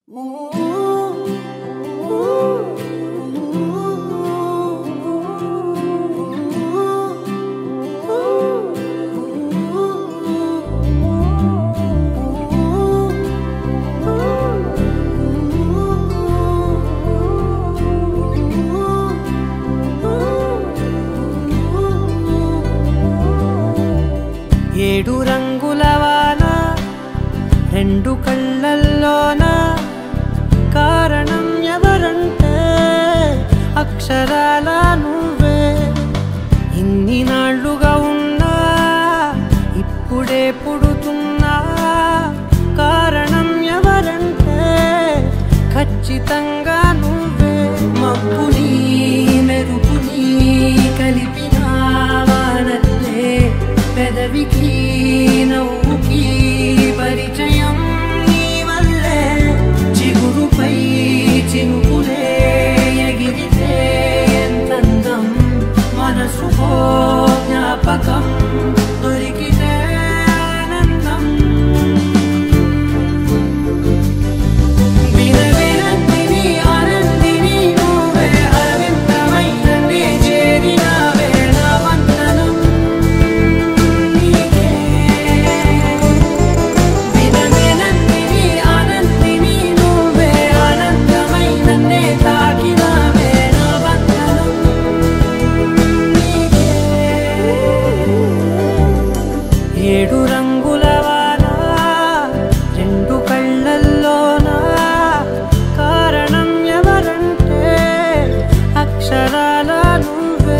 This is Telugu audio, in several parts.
ఏడు రంగుల వాన రెండు కళ్ళల్లోన కారణం ఎవరంటే అక్షరాల నువ్వే ఇన్ని నాళ్ళుగా ఉన్నా ఇప్పుడే పుడుతున్నా కారణం ఎవరంటే ఖచ్చితంగా నువ్వే మబ్బుని మెరుపుని కలిపిన వానల్లే పెదవికి నవ్వుకి పరిచయం నీ వల్లే చిగురుపై చినుకులే ఎగిరితే ఎంతందం మనసుకో జ్ఞాపకం దొరికితే ఆనందం వినవినందిని ఆనందిని నువ్వే అరవిందమైన నీ చేరిన వేళ వందనం నీకే వినవినందిని ఆనందిని నువ్వే ఆనందమైన నే తాకిన వేళ వందనం నీకే ఏడు రంగుల వాన రెండు కళ్ళల్లోన కారణం ఎవరంటే అక్షరాల నువ్వే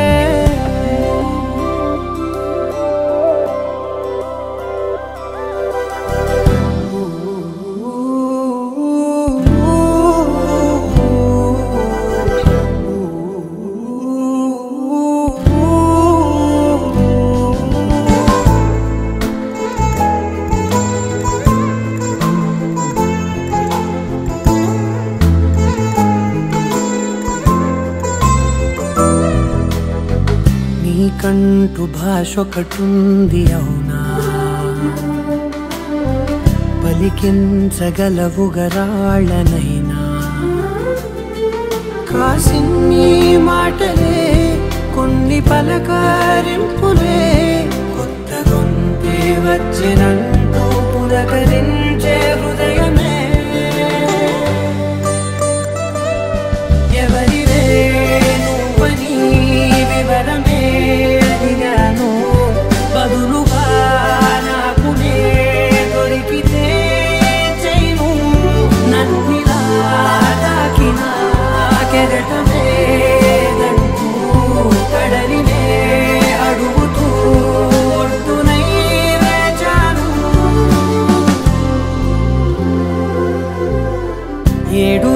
నీకంటూ భాష ఒకటుంది అవునా పలికించగలవు గరాళ్ళనైనా కాసిన్ని మాటలే కొన్ని పలకరింపులే కొత్త గొంతే వచ్చినంటూ పులకరించే హృదయమే ఎవరివే నువ్వని వివరమే అడిగాను బదులుగా నాకునే దొరికితే చేయను నన్నిలా తాకిన కెరటమే దంటూ కడలినే అడుగుతూ ఒడ్డునై వేచాను ఏడు